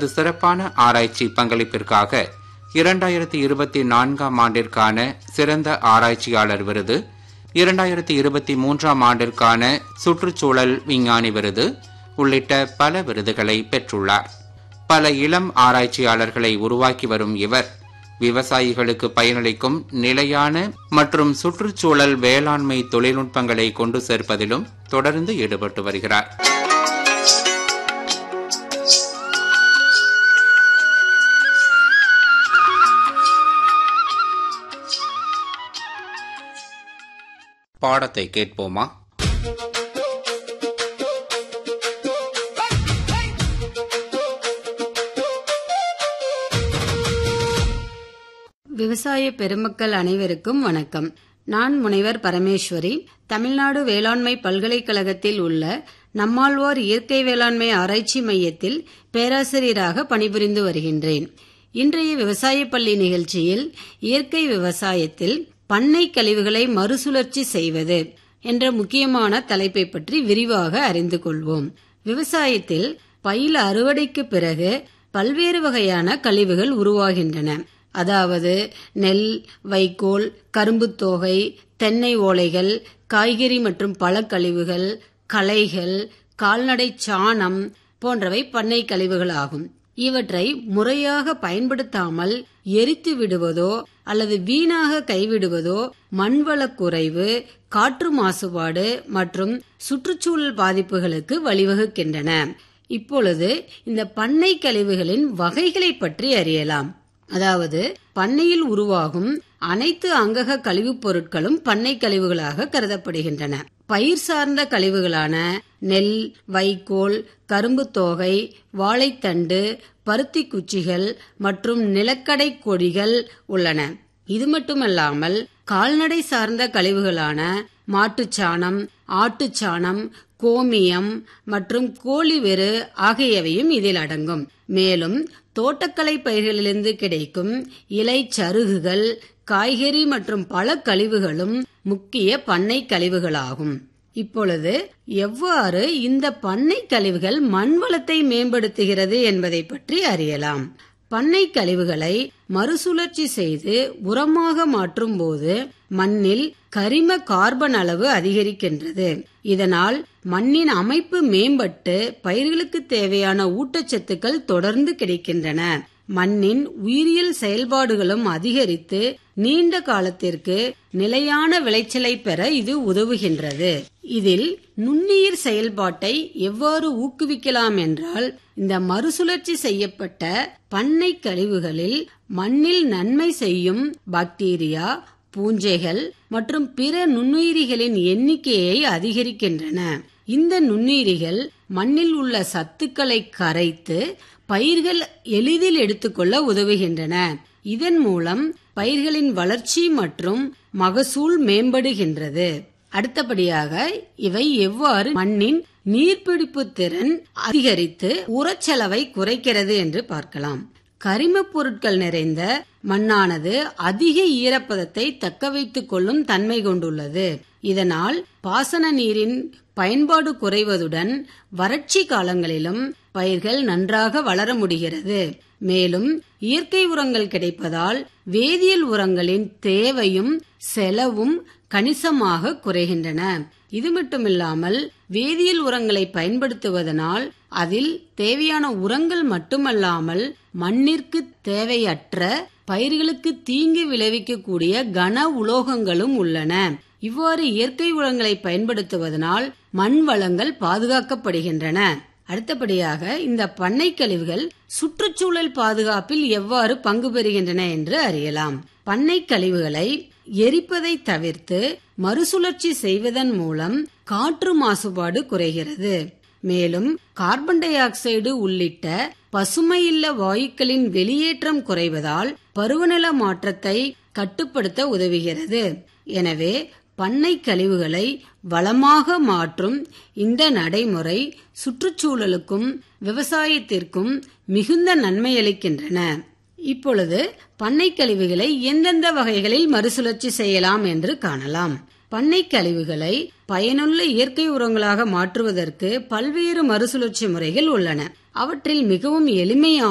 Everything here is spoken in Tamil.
தனது சிறப்பான ஆராய்ச்சி பங்களிப்பிற்காக இரண்டாயிரத்தி இருபத்தி நான்காம் ஆண்டிற்கான சிறந்த ஆராய்ச்சியாளர் விருது இரண்டாயிரத்தி இருபத்தி மூன்றாம் ஆண்டிற்கான சுற்றுச்சூழல் விஞ்ஞானி விருது உள்ளிட்ட பல விருதுகளை பெற்றுள்ளார் பல இளம் ஆராய்ச்சியாளர்களை உருவாக்கி வரும் இவர் விவசாயிகளுக்கு பயனளிக்கும் நிலையான மற்றும் சுற்றுச்சூழல் வேளாண்மை தொழில்நுட்பங்களை கொண்டு சேர்ப்பதிலும் தொடர்ந்து ஈடுபட்டு வருகிறார் பாடத்தை கேட்போமா விவசாய பெருமக்கள் அனைவருக்கும் வணக்கம் நான் முனைவர் பரமேஸ்வரி தமிழ்நாடு வேளாண்மை பல்கலைக்கழகத்தில் உள்ள நம்மாழ்வார் இயற்கை வேளாண்மை ஆராய்ச்சி மையத்தில் பேராசிரியராக பணிபுரிந்து வருகின்றேன் இன்றைய விவசாய பள்ளி நிகழ்ச்சியில் இயற்கை விவசாயத்தில் பண்ணை கழிவுகளை மறுசுழற்சி செய்வது என்ற முக்கியமான தலைப்பை பற்றி விரிவாக அறிந்து கொள்வோம் விவசாயத்தில் பயிர் அறுவடைக்கு பிறகு பல்வேறு வகையான கழிவுகள் உருவாகின்றன அதாவது நெல் வைக்கோல் கரும்புத் தோகை தென்னை ஓலைகள் காய்கறி மற்றும் பழக்கழிவுகள் களைகள் கால்நடை சாணம் போன்றவை பண்ணை கழிவுகளாகும் இவற்றை முறையாக பயன்படுத்தாமல் எரித்து விடுவதோ அல்லது வீணாக கைவிடுவதோ மண்வளக் குறைவு காற்று மாசுபாடு மற்றும் சுற்றுச்சூழல் பாதிப்புகளுக்கு வழிவகுக்கின்றன இப்பொழுது இந்த பண்ணை கழிவுகளின் வகைகளை பற்றி அறியலாம் அதாவது பண்ணையில் உருவாகும் அனைத்து அங்கக கழிவுப் பொருட்களும் பண்ணை கழிவுகளாக கருதப்படுகின்றன பயிர் சார்ந்த கழிவுகளான நெல் வைக்கோல் கரும்பு தோகை வாழைத்தண்டு பருத்தி குச்சிகள் மற்றும் நிலக்கடை கொடிகள் உள்ளன இது மட்டுமல்லாமல் கால்நடை சார்ந்த கழிவுகளான மாட்டுச்சாணம் ஆட்டுச்சாணம் கோமியம் மற்றும் கோழிவெரு ஆகியவையும் இதில் அடங்கும் மேலும் தோட்டக்கலை பயிர்களிலிருந்து கிடைக்கும் இலை சருகுகள் காய்கறி மற்றும் பல கழிவுகளும் முக்கிய பண்ணை கழிவுகளாகும் இப்பொழுது எவ்வாறு இந்த பண்ணை கழிவுகள் மண் வளத்தை மேம்படுத்துகிறது என்பதை பற்றி அறியலாம் பண்ணை கழிவுகளை மறுசுழற்சி செய்து உரமாக மாற்றும் போது மண்ணில் கரிம கார்பன் அளவு அதிகரிக்கின்றது இதனால் மண்ணின் அமைப்பு மேம்பட்டு பயிர்களுக்கு தேவையான ஊட்டச்சத்துக்கள் தொடர்ந்து கிடைக்கின்றன மண்ணின் உயிரியல் செயல்பாடுகளும் அதிகரித்து நீண்ட காலத்திற்கு நிலையான விளைச்சலை பெற இது உதவுகின்றது இதில் நுண்ணுயிர் செயல்பாட்டை எவ்வாறு ஊக்குவிக்கலாம் என்றால் இந்த மறுசுழற்சி செய்யப்பட்ட பண்ணை கழிவுகளில் மண்ணில் நன்மை செய்யும் பாக்டீரியா பூஞ்சைகள் மற்றும் பிற நுண்ணுயிரிகளின் எண்ணிக்கையை அதிகரிக்கின்றன இந்த நுண்ணுயிரிகள் மண்ணில் உள்ள சத்துக்களை கரைத்து பயிர்கள் எளிதில் எடுத்துக்கொள்ள உதவுகின்றன இதன் மூலம் பயிர்களின் வளர்ச்சி மற்றும் மகசூல் மேம்படுகின்றது அடுத்தபடியாக இவை எவ்வாறு மண்ணின் நீர்பிடிப்பு திறன் அதிகரித்து உரச்செலவை குறைக்கிறது என்று பார்க்கலாம் கரிமப் பொருட்கள் நிறைந்த மண்ணானது அதிக ஈரப்பதத்தை தக்க வைத்துக் கொள்ளும் தன்மை கொண்டுள்ளது இதனால் பாசன நீரின் பயன்பாடு குறைவதுடன் வறட்சி காலங்களிலும் பயிர்கள் நன்றாக வளர முடிகிறது மேலும் இயற்கை உரங்கள் கிடைப்பதால் வேதியியல் உரங்களின் தேவையும் செலவும் கணிசமாக குறைகின்றன இது மட்டுமில்லாமல் வேதியியல் உரங்களை பயன்படுத்துவதனால் அதில் தேவையான உரங்கள் மட்டுமல்லாமல் மண்ணிற்கு தேவையற்ற பயிர்களுக்கு தீங்கு விளைவிக்கக்கூடிய கன உலோகங்களும் உள்ளன இவ்வாறு இயற்கை உரங்களை பயன்படுத்துவதனால் மண் வளங்கள் பாதுகாக்கப்படுகின்றன அடுத்தபடியாக இந்த பண்ணை கழிவுகள் சுற்றுச்சூழல் பாதுகாப்பில் எவ்வாறு பங்கு பெறுகின்றன என்று அறியலாம் பண்ணை கழிவுகளை எரிப்பதை தவிர்த்து மறுசுழற்சி செய்வதன் மூலம் காற்று மாசுபாடு குறைகிறது மேலும் கார்பன் டை ஆக்சைடு உள்ளிட்ட பசுமையில்ல வாயுக்களின் வெளியேற்றம் குறைவதால் பருவநில மாற்றத்தை கட்டுப்படுத்த உதவுகிறது எனவே பண்ணை கழிவுகளை வளமாக மாற்றும் இந்த நடைமுறை சுற்றுச்சூழலுக்கும் விவசாயத்திற்கும் மிகுந்த நன்மை அளிக்கின்றன இப்பொழுது பண்ணை கழிவுகளை எந்தெந்த வகைகளில் மறுசுழற்சி செய்யலாம் என்று காணலாம் பண்ணை கழிவுகளை பயனுள்ள இயற்கை உரங்களாக மாற்றுவதற்கு பல்வேறு மறுசுழற்சி முறைகள் உள்ளன அவற்றில் மிகவும் எளிமையான